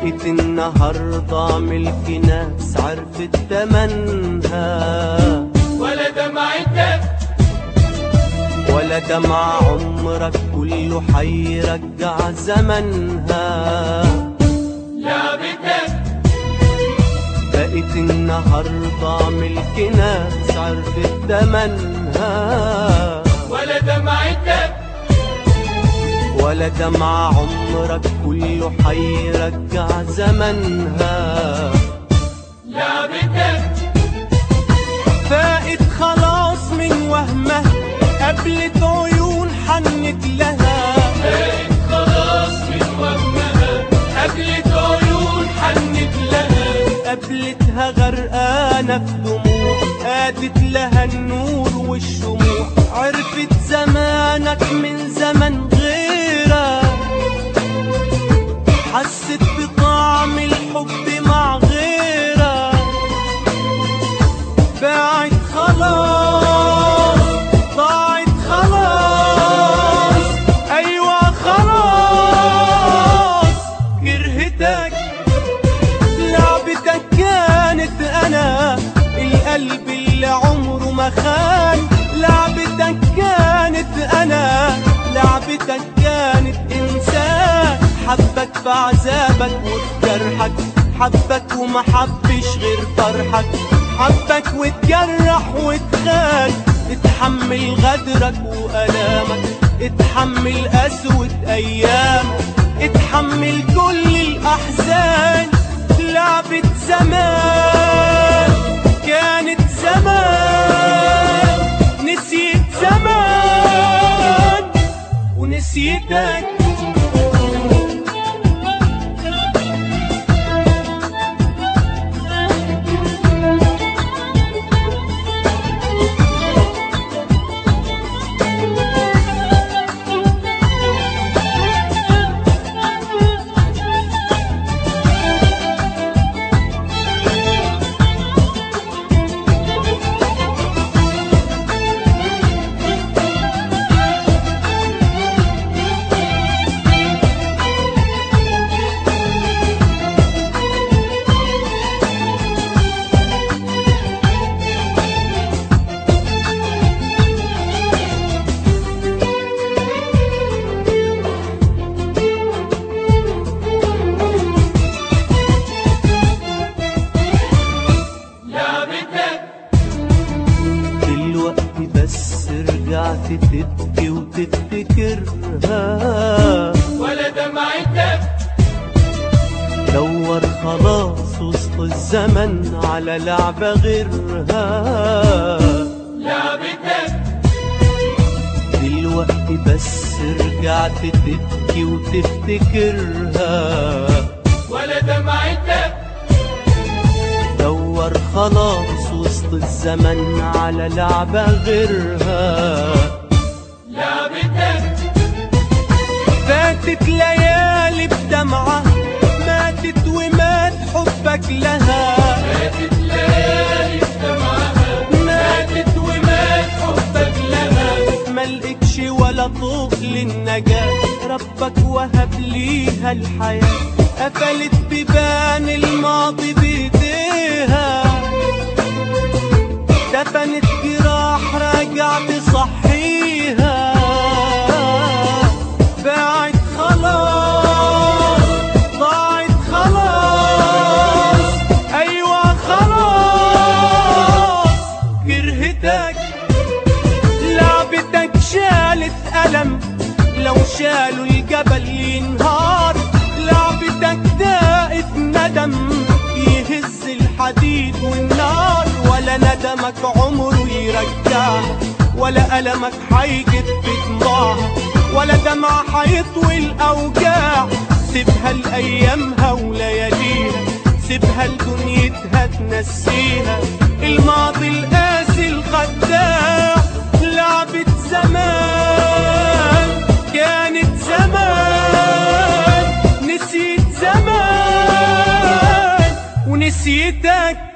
بقت النهاردة ملك ناس عرفت تمنها ولا دمعتك ولا دمع عمرك كله حيرجع زمنها لعبتك بقت النهاردة ملك ناس عرفت تمنها ولا دمعتك ولا دمع عمرك كله حيرجع زمنها لعبتك فائت خلاص من وهمها قبلت عيون حنت لها بقت خلاص من وهمها قبلت عيون حنت لها قابلتها غرقانة في دموع قادت لها النور والشموع عرفت زمانك من زمن غيرك حست بطعم الحب مع غيرك باعت خلاص ضاعت خلاص ايوه خلاص كرهتك لعبتك كانت انا القلب اللي عمره ما خان لعبتك كانت انا لعبتك كانت انسان حبك في عذابك وفي جرحك حبك وما حبش غير فرحك حبك واتجرح واتخان اتحمل غدرك وألامك اتحمل قسوة أيام اتحمل كل الأحزان لعبة زمان كانت زمان نسيت زمان ونسيتك لعبتك دلوقتي بس رجعت تبكي وتفتكرها ولا دمعتك دور خلاص وسط الزمن على لعبة غيرها لعبتك دلوقتي بس رجعت تبكي وتفتكرها ولا دمعتك دور خلاص وسط الزمن على لعبة غيرها لعبتك فاتت ليالي بدمعة ماتت ومات حبك لها ماتت ليالي بدمعها ماتت ومات حبك لها ملقتش ولا طوق للنجاة ربك وهب ليها الحياة قفلت بيبان الماضي بإيديها دفنت جراح راجع تصحيها باعت خلاص ضاعت خلاص أيوة خلاص كرهتك لعبتك شالت ألم لو شالوا الجبل ينهار لعبتك داقت ندم يهز الحديد والنار ولا ندمك عمره يرجعها ولا ألمك حيجد بدموعها ولا دمع حيطوي الأوجاع سيبها لأيامها ولياليها سيبها لدنيتها تنسيها الماضي القاسي الخداع لعبة زمان كانت زمان نسيت زمان ونسيتك